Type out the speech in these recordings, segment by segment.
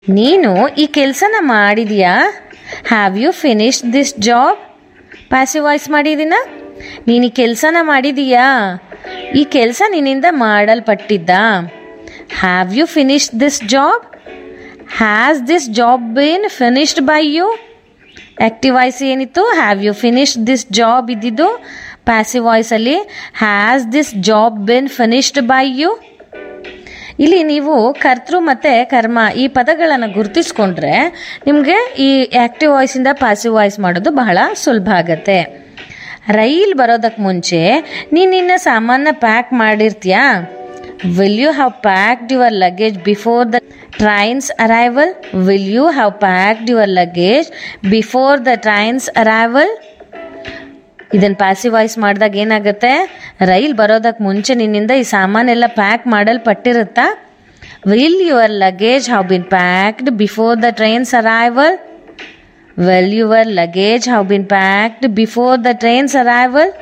ನೀನು ಈ ಕೆಲಸನ ಮಾಡಿದೀಯಾ have you finished this job passive voice ಮಾಡಿದ್ದೀನ ನೀನು ಈ ಕೆಲಸನ ಮಾಡಿದೀಯಾ ಈ ಕೆಲಸ ನಿನ್ನಿಂದ ಮಾಡಲ್ಪಟ್ಟಿದ್ದ have you finished this job has this job been finished by you active voice ಏನಿತ್ತು have you finished this job ಇದ್ದಿದ್ದು ಪ್ಯಾಸಿವ್ ವಾಯ್ಸಲ್ಲಿ has this job been finished by you ಇಲ್ಲಿ ನೀವು ಕರ್ತೃ ಮತ್ತು ಕರ್ಮ ಈ ಪದಗಳನ್ನು ಗುರುತಿಸ್ಕೊಂಡ್ರೆ ನಿಮಗೆ ಈ ಆ್ಯಕ್ಟಿವ್ ವಾಯ್ಸಿಂದ ಪಾಸಿವ್ ವಾಯ್ಸ್ ಮಾಡೋದು ಬಹಳ ಸುಲಭ ಆಗತ್ತೆ ರೈಲ್ ಬರೋದಕ್ಕೆ ಮುಂಚೆ ನೀನು ನಿನ್ನ ಸಾಮಾನ ಪ್ಯಾಕ್ ಮಾಡಿರ್ತೀಯಾ will you have packed your luggage before the train's arrival will you have packed your luggage before the train's arrival ಇದನ್ನು ಪ್ಯಾಸಿವ್ ವಾಯ್ಸ್ ಮಾಡಿದಾಗ ಏನಾಗುತ್ತೆ ರೈಲ್ ಬರೋದಕ್ಕೆ ಮುಂಚೆ ನಿನ್ನಿಂದ ಈ ಸಾಮಾನೆಲ್ಲ ಪ್ಯಾಕ್ ಮಾಡಲ್ಪಟ್ಟಿರುತ್ತಾ will your luggage have been packed before the train's arrival will your luggage have been packed before the train's arrival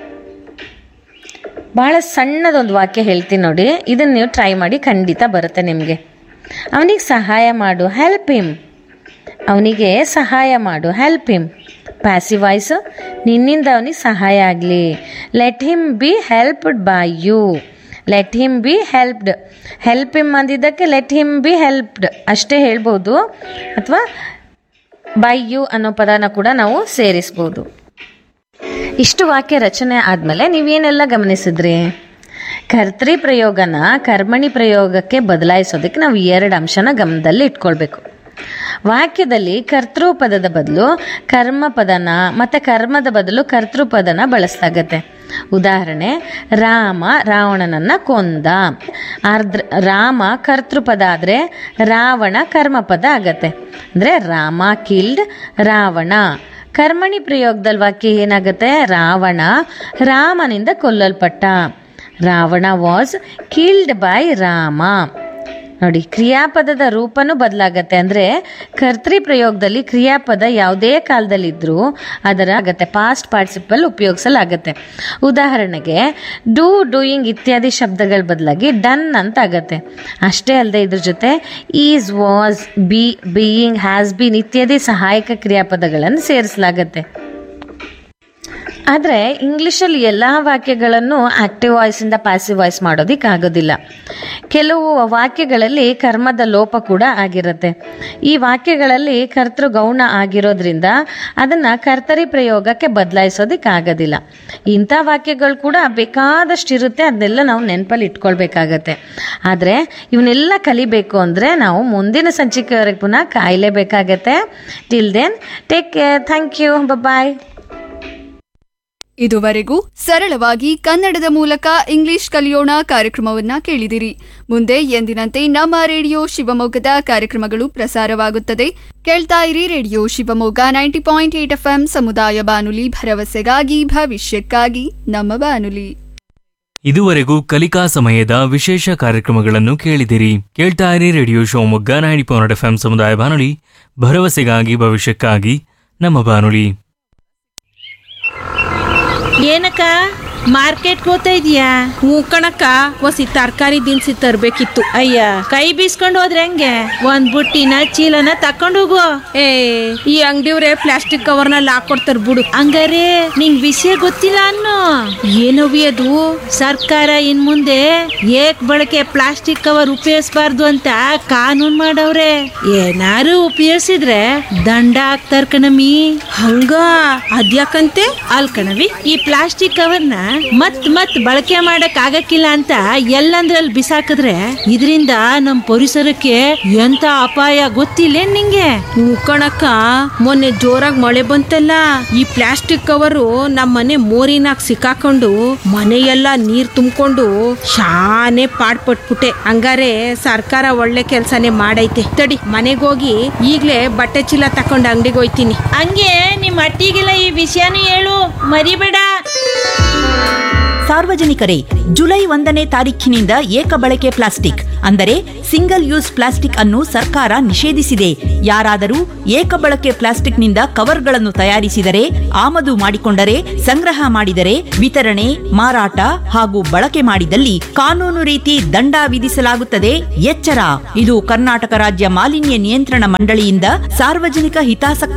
ಭಾಳ ಸಣ್ಣದೊಂದು ವಾಕ್ಯ ಹೇಳ್ತೀನಿ ನೋಡಿ ಇದನ್ನು ನೀವು ಟ್ರೈ ಮಾಡಿ ಖಂಡಿತ ಬರುತ್ತೆ ನಿಮಗೆ ಅವನಿಗೆ ಸಹಾಯ ಮಾಡು ಹೆಲ್ಪ್ ಹಿಮ್ ಅವನಿಗೆ ಸಹಾಯ ಮಾಡು ಹೆಲ್ಪ್ ಹಿಮ್ ಪ್ಯಾಸಿವ್ ವಾಯ್ಸ್ ನಿನ್ನಿಂದ ಅವನಿಗೆ ಸಹಾಯ ಆಗಲಿ let him be helped by you let him be helped help him ಅಂದಿದ್ದಕ್ಕೆ ಲೆಟ್ ಹಿಮ್ ಬಿ ಹೆಲ್ಪ್ಡ್ ಅಷ್ಟೇ ಹೇಳ್ಬೋದು ಅಥವಾ ಬೈ ಯು ಅನ್ನೋ ಪದನ ಕೂಡ ನಾವು ಸೇರಿಸ್ಬೋದು ಇಷ್ಟು ವಾಕ್ಯ ರಚನೆ ಆದಮೇಲೆ ನೀವೇನೆಲ್ಲ ಗಮನಿಸಿದ್ರಿ ಕರ್ತೃ ಪ್ರಯೋಗನ ಕರ್ಮಣಿ ಪ್ರಯೋಗಕ್ಕೆ ಬದಲಾಯಿಸೋದಕ್ಕೆ ನಾವು ಎರಡು ಅಂಶನ ಗಮನದಲ್ಲಿ ಇಟ್ಕೊಳ್ಬೇಕು ವಾಕ್ಯದಲ್ಲಿ ಕರ್ತೃ ಪದದ ಬದಲು ಕರ್ಮ ಪದನ ಮತ್ತು ಕರ್ಮದ ಬದಲು ಕರ್ತೃ ಪದನ ಬಳಸಲಾಗತ್ತೆ ಉದಾಹರಣೆ ರಾಮ ರಾವಣನನ್ನ ಕೊಂದ ಆರ್ದ್ರ ರಾಮ ಕರ್ತೃಪದ ಆದರೆ ರಾವಣ ಕರ್ಮಪದ ಆಗತ್ತೆ ಅಂದರೆ ರಾಮ ಕಿಲ್ಡ್ ರಾವಣ ಕರ್ಮಣಿ ಪ್ರಯೋಗದಲ್ಲಿ ವಾಕ್ಯ ಏನಾಗುತ್ತೆ ರಾವಣ ರಾಮನಿಂದ ಕೊಲ್ಲಲ್ಪಟ್ಟ Ravana was killed by Rama ನೋಡಿ ಕ್ರಿಯಾಪದದ ರೂಪನೂ ಬದಲಾಗತ್ತೆ ಅಂದರೆ ಕರ್ತೃ ಪ್ರಯೋಗದಲ್ಲಿ ಕ್ರಿಯಾಪದ ಯಾವುದೇ ಕಾಲದಲ್ಲಿದ್ದರೂ ಅದರ ಆಗತ್ತೆ ಪಾಸ್ಟ್ ಪಾರ್ಟಿಸಿಪಲ್ ಉಪಯೋಗಿಸಲಾಗತ್ತೆ ಉದಾಹರಣೆಗೆ ಡೂ ಡೂಯಿಂಗ್ ಇತ್ಯಾದಿ ಶಬ್ದಗಳ ಬದಲಾಗಿ ಡನ್ ಅಂತ ಆಗತ್ತೆ ಅಷ್ಟೇ ಅಲ್ಲದೆ ಇದ್ರ ಜೊತೆ is was be being has been ಇತ್ಯಾದಿ ಸಹಾಯಕ ಕ್ರಿಯಾಪದಗಳನ್ನು ಸೇರಿಸಲಾಗತ್ತೆ ಆದರೆ ಇಂಗ್ಲೀಷಲ್ಲಿ ಎಲ್ಲ ವಾಕ್ಯಗಳನ್ನು ಆಕ್ಟಿವ್ ವಾಯ್ಸಿಂದ ಪ್ಯಾಸಿವ್ ವಾಯ್ಸ್ ಮಾಡೋದಕ್ಕಾಗೋದಿಲ್ಲ ಕೆಲವು ವಾಕ್ಯಗಳಲ್ಲಿ ಕರ್ಮದ ಲೋಪ ಕೂಡ ಆಗಿರುತ್ತೆ ಈ ವಾಕ್ಯಗಳಲ್ಲಿ ಕರ್ತೃ ಗೌಣ ಆಗಿರೋದ್ರಿಂದ ಅದನ್ನು ಕರ್ತರಿ ಪ್ರಯೋಗಕ್ಕೆ ಬದಲಾಯಿಸೋದಕ್ಕಾಗೋದಿಲ್ಲ ಇಂಥ ವಾಕ್ಯಗಳು ಕೂಡ ಬೇಕಾದಷ್ಟು ಇರುತ್ತೆ ಅದನ್ನೆಲ್ಲ ನಾವು ನೆನಪಲ್ಲಿ ಇಟ್ಕೊಳ್ಬೇಕಾಗತ್ತೆ ಆದರೆ ಇವನ್ನೆಲ್ಲ ಕಲಿಬೇಕು ಅಂದರೆ ನಾವು ಮುಂದಿನ ಸಂಚಿಕೆವರೆಗೆ ಪುನಃ ಕಾಯಲೇಬೇಕಾಗತ್ತೆ till then take care thank you bye ಇದುವರೆಗೂ ಸರಳವಾಗಿ ಕನ್ನಡದ ಮೂಲಕ ಇಂಗ್ಲಿಷ್ ಕಲಿಯೋಣ ಕಾರ್ಯಕ್ರಮವನ್ನ ಕೇಳಿದಿರಿ ಮುಂದೆ ಎಂದಿನಂತೆ ನಮ್ಮ ರೇಡಿಯೋ ಶಿವಮೊಗ್ಗದ ಕಾರ್ಯಕ್ರಮಗಳು ಪ್ರಸಾರವಾಗುತ್ತದೆ ಕೇಳ್ತಾ ಇರಿ radio Shivamogga ninety point eight FM ಸಮುದಾಯ ಬಾನುಲಿ ಭರವಸೆಗಾಗಿ ಭವಿಷ್ಯಕ್ಕಾಗಿ ನಮ್ಮ ಬಾನುಲಿ ಇದುವರೆಗೂ ಕಲಿಕಾ ಸಮಯದ ವಿಶೇಷ ಕಾರ್ಯಕ್ರಮಗಳನ್ನು ಕೇಳಿದಿರಿ ಕೇಳ್ತಾ ಇರಿ radio Shivamogga ninety point F ಸಮುದಾಯ ಬಾನುಲಿ ಭರವಸೆಗಾಗಿ ಭವಿಷ್ಯಕ್ಕಾಗಿ ನಮ್ಮ ಬಾನುಲಿ ಏನಕ್ಕ ಮಾರ್ಕೆಟ್ ಹೋಗ್ತಾ ಇದೀಯಾ ಹ್ಞೂ ಕಣಕ್ಕ ಒಸಿ ತರಕಾರಿ ದಿನಸಿ ತರ್ಬೇಕಿತ್ತು ಅಯ್ಯ ಕೈ ಬೀಸ್ಕೊಂಡು ಹೋದ್ರೆ ಹೆಂಗೆ ಒಂದ್ ಬುಟ್ಟಿನ ಚೀಲನ ತಕೊಂಡು ಹೋಗು ಏ ಈ ಅಂಗಡಿಯವ್ರೆ ಪ್ಲಾಸ್ಟಿಕ್ ಕವರ್ನಲ್ಲಿ ಹಾಕೊಡ್ತಾರ ಬಿಡು ಹಂಗಾರೆ ನಿಂಗ್ ವಿಷಯ ಗೊತ್ತಿಲ್ಲ ಅನ್ನು ಏನವಿ ಅದು ಸರ್ಕಾರ ಇನ್ ಮುಂದೆ ಏಕ್ ಬಳಕೆ ಪ್ಲಾಸ್ಟಿಕ್ ಕವರ್ ಉಪಯೋಗಿಸಬಾರ್ದು ಅಂತ ಕಾನೂನ್ ಮಾಡವ್ರೆ ಏನಾರು ಉಪಯೋಗಿಸಿದ್ರೆ ದಂಡ ಹಾಕ್ತಾರ ಕಣಮಿ ಹಂಗ ಅದ್ಯಾಕಂತೆ ಅಲ್ ಕಣವಿ ಈ ಪ್ಲಾಸ್ಟಿಕ್ ಕವರ್ನ ಮತ್ ಮತ್ ಬಳಕೆ ಮಾಡಕ್ ಆಗಕ್ಕಿಲ್ಲ ಅಂತ ಎಲ್ಲಂದ್ರಲ್ಲಿ ಬಿಸಾಕಿದ್ರೆ ಇದರಿಂದ ನಮ್ ಪರಿಸರಕ್ಕೆ ಎಂತ ಅಪಾಯ ಗೊತ್ತಿಲ್ಲ ನಿಂಗೆ ಹ್ಞೂ ಕಣಕ್ಕ ಮೊನ್ನೆ ಜೋರಾಗಿ ಮಳೆ ಬಂತಲ್ಲ ಈ ಪ್ಲಾಸ್ಟಿಕ್ ಕವರು ನಮ್ಮ ಮನೆ ಮೋರಿನಾಗ ಸಿಕ್ಕಾಕೊಂಡು ಮನೆಯೆಲ್ಲ ನೀರ್ ತುಂಬಿಕೊಂಡು ಶಾನೆ ಪಾಡ್ಪಟ್ಬಿಟ್ಟೆ ಹಂಗಾರೆ ಸರ್ಕಾರ ಒಳ್ಳೆ ಕೆಲ್ಸನೇ ಮಾಡೈತೆ ತಡಿ ಮನೆಗೆ ಹೋಗಿ ಈಗ್ಲೇ ಬಟ್ಟೆ ಚೀಲ ತಕೊಂಡು ಅಂಗಡಿಗೆ ಹೋಯ್ತೀನಿ ಹಂಗೆ ನಿಮ್ ಅಟ್ಟಿಗೆಲ್ಲ ಈ ವಿಷಯನೂ ಹೇಳು ಮರಿಬೇಡ ಸಾರ್ವಜನಿಕರೇ ಜುಲೈ ಒಂದನೇ ತಾರೀಖಿನಿಂದ ಏಕ ಬಳಕೆ ಪ್ಲಾಸ್ಟಿಕ್ ಅಂದರೆ ಸಿಂಗಲ್ ಯೂಸ್ ಪ್ಲಾಸ್ಟಿಕ್ ಅನ್ನು ಸರ್ಕಾರ ನಿಷೇಧಿಸಿದೆ ಯಾರಾದರೂ ಏಕ ಬಳಕೆ ಪ್ಲಾಸ್ಟಿಕ್ನಿಂದ ಕವರ್ಗಳನ್ನು ತಯಾರಿಸಿದರೆ ಆಮದು ಮಾಡಿಕೊಂಡರೆ ಸಂಗ್ರಹ ಮಾಡಿದರೆ ವಿತರಣೆ ಮಾರಾಟ ಹಾಗೂ ಬಳಕೆ ಮಾಡಿದಲ್ಲಿ ಕಾನೂನು ರೀತಿ ದಂಡ ವಿಧಿಸಲಾಗುತ್ತದೆ ಎಚ್ಚರ ಇದು ಕರ್ನಾಟಕ ರಾಜ್ಯ ಮಾಲಿನ್ಯ ನಿಯಂತ್ರಣ ಮಂಡಳಿಯಿಂದ ಸಾರ್ವಜನಿಕ ಹಿತಾಸಕ್ತಿ